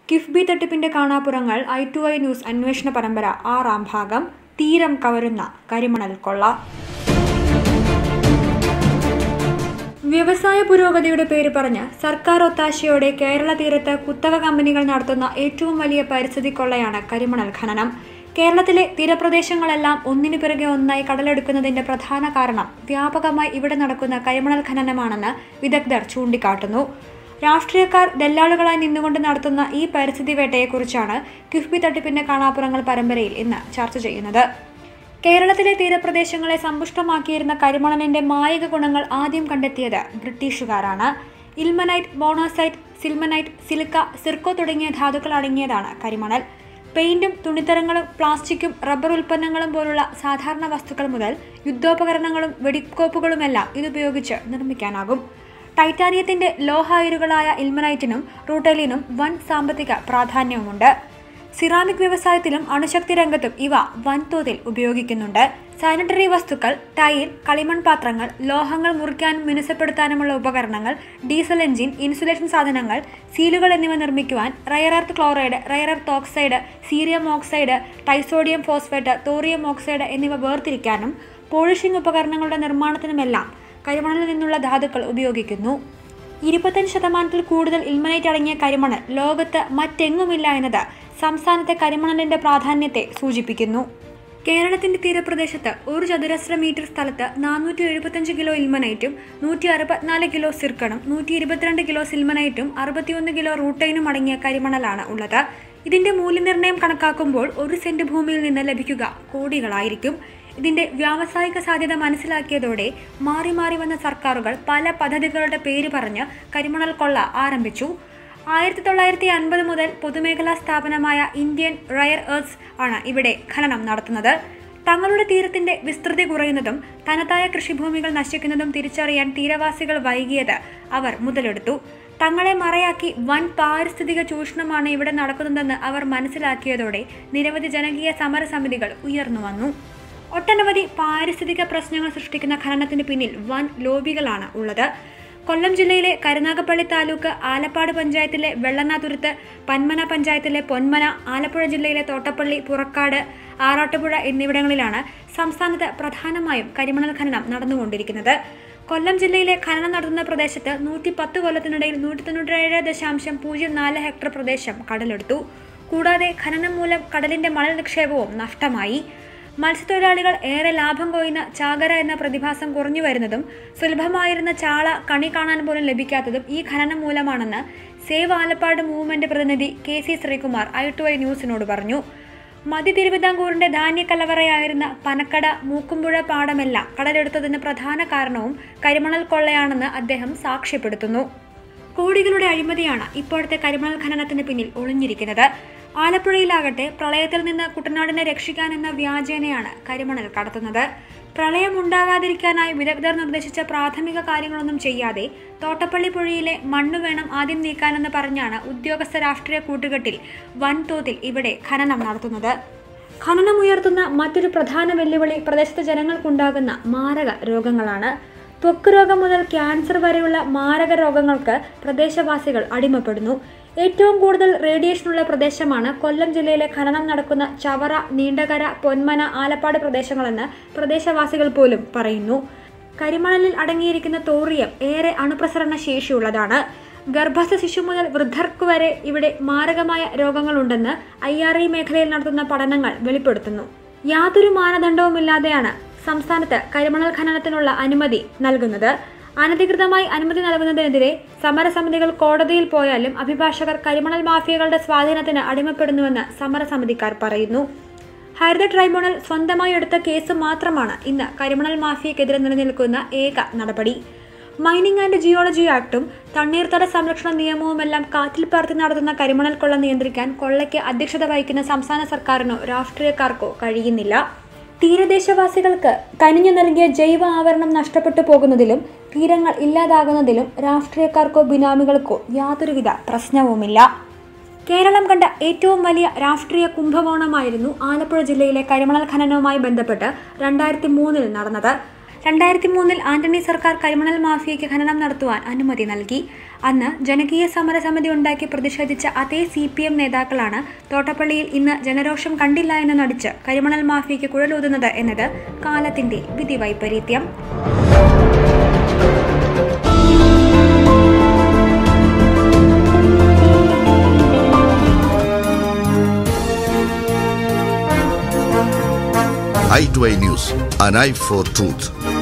കിഫ്ബി തട്ടിപ്പിന്റെ കാണാപ്പുറങ്ങൾ I to I news അന്വേഷണ പരമ്പര ആറാം ഭാഗം തീരം കവരുന്ന കരിമണൽ കൊള്ള വ്യവസായ പുരോഗതിയുടെ പേര് പറഞ്ഞ് സർക്കാർ ഒത്താശയോടെ കേരള തീരത്ത് കുത്തക കമ്പനികൾ നടത്തുന്ന ഏറ്റവും വലിയ പരിസ്ഥിതി കൊള്ളയാണ് കരിമണൽ ഖനനം കേരളത്തിലെ തീരപ്രദേശങ്ങളെല്ലാം ഒന്നിനു പിറകെ ഒന്നായി കടലെടുക്കുന്നതിന്റെ പ്രധാന കാരണം വ്യാപകമായി ഇവിടെ നടക്കുന്ന കരിമണൽ ഖനനമാണെന്ന് വിദഗ്ധർ ചൂണ്ടിക്കാട്ടുന്നു രാഷ്ട്രീയക്കാർ ദല്ലാളുകളായി നിന്നുകൊണ്ട് നടത്തുന്ന ഈ പരിസ്ഥിതി വേട്ടയെക്കുറിച്ചാണ് കിഫ്ബി തട്ടിപ്പിന്റെ കാണാപ്പുറങ്ങൾ പരമ്പരയിൽ ഇന്ന് ചർച്ച ചെയ്യുന്നത് കേരളത്തിലെ തീരപ്രദേശങ്ങളെ സമ്പുഷ്ടമാക്കിയിരുന്ന കരിമണലിന്റെ മായിക ഗുണങ്ങൾ ആദ്യം കണ്ടെത്തിയത് ബ്രിട്ടീഷുകാരാണ് ilmenite monazite sillimanite silica zircon തുടങ്ങിയ ധാതുക്കൾ അടങ്ങിയതാണ് കരിമണൽ പെയിന്റും തുണിത്തരങ്ങളും പ്ലാസ്റ്റിക്കും റബ്ബർ ഉൽപ്പന്നങ്ങളും പോലുള്ള സാധാരണ വസ്തുക്കൾ മുതൽ യുദ്ധോപകരണങ്ങളും വെടിക്കോപ്പുകളുമെല്ലാം ഇതുപയോഗിച്ച് നിർമ്മിക്കാനാകും ടൈറ്റാനിയത്തിന്റെ ലോഹ അയിരുകളായ ഇൽമനൈറ്റിനും റൂട്ടലിനും വൻ സാമ്പത്തിക പ്രാധാന്യവുമുണ്ട് സിറാമിക് വ്യവസായത്തിലും അണുശക്തി രംഗത്തും ഇവ വൻതോതിൽ ഉപയോഗിക്കുന്നുണ്ട് സാനിറ്ററി വസ്തുക്കൾ ടൈൽ കളിമൺ പാത്രങ്ങൾ ലോഹങ്ങൾ മുറിക്കാനും മിനുസപ്പെടുത്താനുമുള്ള ഉപകരണങ്ങൾ ഡീസൽ എഞ്ചിൻ ഇൻസുലേഷൻ സാധനങ്ങൾ സീലുകൾ എന്നിവ നിർമ്മിക്കുവാൻ rare earth chloride rare earth oxide cerium oxide disodium phosphate thorium oxide എന്നിവ വേർതിരിക്കാനും പോളിഷിംഗ് ഉപകരണങ്ങളുടെ നിർമ്മാണത്തിനുമെല്ലാം കരിമണലിൽ നിന്നുള്ള ധാതുക്കൾ ഉപയോഗിക്കുന്നു ഇരുപത്തഞ്ച് ശതമാനത്തിൽ കൂടുതൽ ഇൽമനൈറ്റ് അടങ്ങിയ കരിമണൽ ലോകത്ത് മറ്റെങ്ങുമില്ല എന്നത് സംസ്ഥാനത്തെ കരിമണലിന്റെ പ്രാധാന്യത്തെ സൂചിപ്പിക്കുന്നു കേരളത്തിന്റെ തീരപ്രദേശത്ത് ഒരു ചതുരശ്ര മീറ്റർ സ്ഥലത്ത് നാനൂറ്റി എഴുപത്തഞ്ച് കിലോ ഇൽമനൈറ്റും നൂറ്റി അറുപത്തിനാല് കിലോ സിർക്കണും നൂറ്റി ഇരുപത്തിരണ്ട് കിലോ സിൽമനൈറ്റും അറുപത്തിയൊന്ന് കിലോ റൂട്ടൈനും അടങ്ങിയ കരിമണലാണ് ഉള്ളത് ഇതിന്റെ മൂല്യനിർണ്ണയം കണക്കാക്കുമ്പോൾ ഒരു സെന്റ് ഭൂമിയിൽ നിന്ന് ലഭിക്കുക കോടികളായിരിക്കും ഇതിന്റെ വ്യാവസായിക സാധ്യത മനസ്സിലാക്കിയതോടെ മാറി മാറി വന്ന സർക്കാരുകൾ പല പദ്ധതികളുടെ പേര് പറഞ്ഞ് കരിമണൽ കൊള്ള ആരംഭിച്ചു ആയിരത്തി തൊള്ളായിരത്തി അൻപത് മുതൽ പൊതുമേഖലാ സ്ഥാപനമായ ഇന്ത്യൻ റയർ എർത്ത്സ് ആണ് ഇവിടെ ഖനനം നടത്തുന്നത് തങ്ങളുടെ തീരത്തിന്റെ വിസ്തൃതി കുറയുന്നതും തനതായ കൃഷിഭൂമികൾ നശിക്കുന്നതും തിരിച്ചറിയാൻ തീരവാസികൾ വൈകിയത് അവർ മുതലെടുത്തു തങ്ങളെ മറയാക്കി വൻ പാരിസ്ഥിതിക ചൂഷണമാണ് ഇവിടെ നടക്കുന്നതെന്ന് അവർ മനസ്സിലാക്കിയതോടെ നിരവധി ജനകീയ സമരസമിതികൾ ഉയർന്നു വന്നു ഒട്ടനവധി പാരിസ്ഥിതിക പ്രശ്നങ്ങൾ സൃഷ്ടിക്കുന്ന ഖനനത്തിന് പിന്നിൽ വൻ ലോബികളാണ് ഉള്ളത് കൊല്ലം ജില്ലയിലെ കരുനാഗപ്പള്ളി താലൂക്ക് ആലപ്പാട് പഞ്ചായത്തിലെ വെള്ളനാതുരുത്ത് പന്മന പഞ്ചായത്തിലെ പൊന്മന ആലപ്പുഴ ജില്ലയിലെ തോട്ടപ്പള്ളി പുറക്കാട് ആറാട്ടുപുഴ എന്നിവിടങ്ങളിലാണ് സംസ്ഥാനത്ത് പ്രധാനമായും കരിമണൽ ഖനനം നടന്നുകൊണ്ടിരിക്കുന്നത് കൊല്ലം ജില്ലയിലെ ഖനനം നടത്തുന്ന പ്രദേശത്ത് നൂറ്റി പത്ത് കൊല്ലത്തിനിടയിൽ നൂറ്റി തൊണ്ണൂറ്റേഴ് ദശാംശം പൂജ്യം നാല് ഹെക്ടർ പ്രദേശം കടലെടുത്തു കൂടാതെ ഖനനം മൂലം കടലിന്റെ മണൽ നിക്ഷേപവും നഷ്ടമായി മത്സ്യത്തൊഴിലാളികൾ ഏറെ ലാഭം കൊയ്യുന്ന ചാകര എന്ന പ്രതിഭാസം കുറഞ്ഞു വരുന്നതും സുലഭമായിരുന്ന ചാള കണി കാണാൻ പോലും ലഭിക്കാത്തതും ഈ ഖനനം മൂലമാണെന്ന് സേവ് ആലപ്പാട് മൂവ്മെന്റ് പ്രതിനിധി K C Sreekumar I to I ന്യൂസിനോട് പറഞ്ഞു മധ്യ തിരുവിതാംകൂറിന്റെ ധാന്യക്കലവറയായിരുന്ന പനക്കട മൂക്കുമ്പുഴ പാടമെല്ലാം കടലെടുത്തതിന് പ്രധാന കാരണവും കരിമണൽ കൊള്ളയാണെന്ന് അദ്ദേഹം സാക്ഷ്യപ്പെടുത്തുന്നു കോടികളുടെ അഴിമതിയാണ് ഇപ്പോഴത്തെ കരിമണൽ ഖനനത്തിന് പിന്നിൽ ഒളിഞ്ഞിരിക്കുന്നത് ആലപ്പുഴയിലാകട്ടെ പ്രളയത്തിൽ നിന്ന് കുട്ടനാടിനെ രക്ഷിക്കാൻ എന്ന വ്യാജേനയാണ് കരിമണൽ കടത്തുന്നത് പ്രളയം ഉണ്ടാകാതിരിക്കാനായി വിദഗ്ധർ നിർദ്ദേശിച്ച പ്രാഥമിക കാര്യങ്ങളൊന്നും ചെയ്യാതെ തോട്ടപ്പള്ളി പുഴയിലെ മണ്ണ് വേണം ആദ്യം നീക്കാനെന്ന് പറഞ്ഞാണ് ഉദ്യോഗസ്ഥ രാഷ്ട്രീയ കൂട്ടുകെട്ടിൽ വൻതോതിൽ ഇവിടെ ഖനനം നടത്തുന്നത് ഖനനം ഉയർത്തുന്ന മറ്റൊരു പ്രധാന വെല്ലുവിളി പ്രദേശത്തെ ജനങ്ങൾക്കുണ്ടാകുന്ന മാരക രോഗങ്ങളാണ് ത്വക്ക് രോഗം മുതൽ ക്യാൻസർ വരെയുള്ള മാരക രോഗങ്ങൾക്ക് പ്രദേശവാസികൾ അടിമപ്പെടുന്നു ഏറ്റവും കൂടുതൽ റേഡിയേഷനുള്ള പ്രദേശമാണ് കൊല്ലം ജില്ലയിലെ ഖനനം നടക്കുന്ന ചവറ നീണ്ടകര പൊന്മന ആലപ്പാട് പ്രദേശങ്ങളെന്ന് പ്രദേശവാസികൾ പോലും പറയുന്നു കരിമണലിൽ അടങ്ങിയിരിക്കുന്ന തോറിയം ഏറെ അണുപ്രസരണ ശേഷിയുള്ളതാണ് ഗർഭസ്ഥ ശിശു മുതൽ വൃദ്ധർക്ക് വരെ ഇവിടെ മാരകമായ രോഗങ്ങളുണ്ടെന്ന് ഐ ആർ ഇ മേഖലയിൽ നടത്തുന്ന പഠനങ്ങൾ വെളിപ്പെടുത്തുന്നു യാതൊരു മാനദണ്ഡവുമില്ലാതെയാണ് സംസ്ഥാനത്ത് കരിമണൽ ഖനനത്തിനുള്ള അനുമതി നൽകുന്നത് അനധികൃതമായി അനുമതി നൽകുന്നതിനെതിരെ സമരസമിതികൾ കോടതിയിൽ പോയാലും അഭിഭാഷകർ കരിമണൽ മാഫിയകളുടെ സ്വാധീനത്തിന് അടിമപ്പെടുന്നുവെന്ന് സമരസമിതിക്കാർ പറയുന്നു ഹരിത ട്രൈബ്യൂണൽ സ്വന്തമായി എടുത്ത കേസ് മാത്രമാണ് ഇന്ന് കരിമണൽ മാഫിയക്കെതിരെ നിലനിൽക്കുന്ന ഏക നടപടി മൈനിങ് ആൻഡ് ജിയോളജി ആക്ടും തണ്ണീർത്തട സംരക്ഷണ നിയമവുമെല്ലാം കാറ്റിൽ പറത്തി നടത്തുന്ന കരിമണൽ കൊള്ള നിയന്ത്രിക്കാൻ കൊള്ളയ്ക്ക് അധ്യക്ഷത വഹിക്കുന്ന സംസ്ഥാന സർക്കാരിനോ രാഷ്ട്രീയക്കാർക്കോ കഴിയുന്നില്ല തീരദേശവാസികൾക്ക് കനിഞ്ഞു നൽകിയ ജൈവ ആവരണം നഷ്ടപ്പെട്ടു പോകുന്നതിലും തീരങ്ങൾ ഇല്ലാതാകുന്നതിലും രാഷ്ട്രീയക്കാർക്കോ ബിനാമികൾക്കോ യാതൊരുവിധ പ്രശ്നവുമില്ല കേരളം കണ്ട ഏറ്റവും വലിയ രാഷ്ട്രീയ കുംഭകോണമായിരുന്നു ആലപ്പുഴ ജില്ലയിലെ കരിമണൽ ഖനനവുമായി ബന്ധപ്പെട്ട് രണ്ടായിരത്തി മൂന്നിൽ നടന്നത് രണ്ടായിരത്തി മൂന്നിൽ ആന്റണി സർക്കാർ കരിമണൽ മാഫിയയ്ക്ക് ഖനനം നടത്തുവാൻ അനുമതി നൽകി അന്ന് ജനകീയ സമരസമിതി ഉണ്ടാക്കി പ്രതിഷേധിച്ച അതേ സി പി എം നേതാക്കളാണ് തോട്ടപ്പള്ളിയിൽ ഇന്ന് ജനരോഷം കണ്ടില്ല എന്ന് നടിച്ച് കരിമണൽ മാഫിയയ്ക്ക് കുഴലൂതുന്നത് എന്നത് കാലത്തിന്റെ വിധി വൈപരീത്യം i2i News, an eye for truth.